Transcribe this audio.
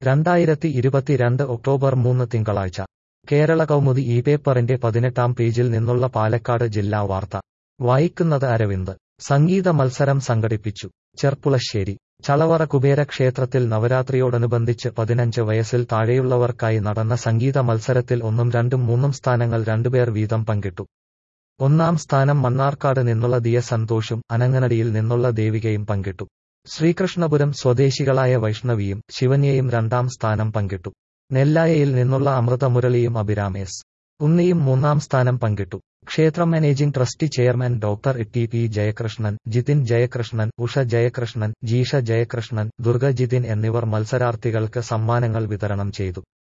രണ്ടായിരത്തി ഇരുപത്തിരണ്ട് ഒക്ടോബർ മൂന്ന് തിങ്കളാഴ്ച കേരള കൗമുദി ഈ പേപ്പറിന്റെ പതിനെട്ടാം പേജിൽ നിന്നുള്ള പാലക്കാട് ജില്ലാ വാർത്ത വായിക്കുന്നത് അരവിന്ദ് സംഗീത മത്സരം സംഘടിപ്പിച്ചു ചെർപ്പുളശ്ശേരി ചളവറ കുബേര ക്ഷേത്രത്തിൽ നവരാത്രിയോടനുബന്ധിച്ച് പതിനഞ്ച് വയസ്സിൽ താഴെയുള്ളവർക്കായി നടന്ന സംഗീത മത്സരത്തിൽ ഒന്നും രണ്ടും മൂന്നും സ്ഥാനങ്ങൾ രണ്ടുപേർ വീതം പങ്കിട്ടു ഒന്നാം സ്ഥാനം മണ്ണാർക്കാട് നിന്നുള്ള ദിയ സന്തോഷും അനങ്ങനടിയിൽ നിന്നുള്ള ദേവികയും പങ്കിട്ടു ശ്രീകൃഷ്ണപുരം സ്വദേശികളായ വൈഷ്ണവിയും ശിവന്യയും രണ്ടാം സ്ഥാനം പങ്കിട്ടു നെല്ലായയിൽ നിന്നുള്ള അമൃതമുരളിയും അഭിരാമേസ് ഉണ്ണിയും മൂന്നാം സ്ഥാനം പങ്കിട്ടു ക്ഷേത്രം managing trustee chairman doctor T P Jayakrishnan Jithin Jayakrishnan Usha Jayakrishnan Jeesha Jayakrishnan Durga Jithin എന്നിവർ മത്സരാർത്ഥികൾക്ക് സമ്മാനങ്ങൾ വിതരണം ചെയ്തു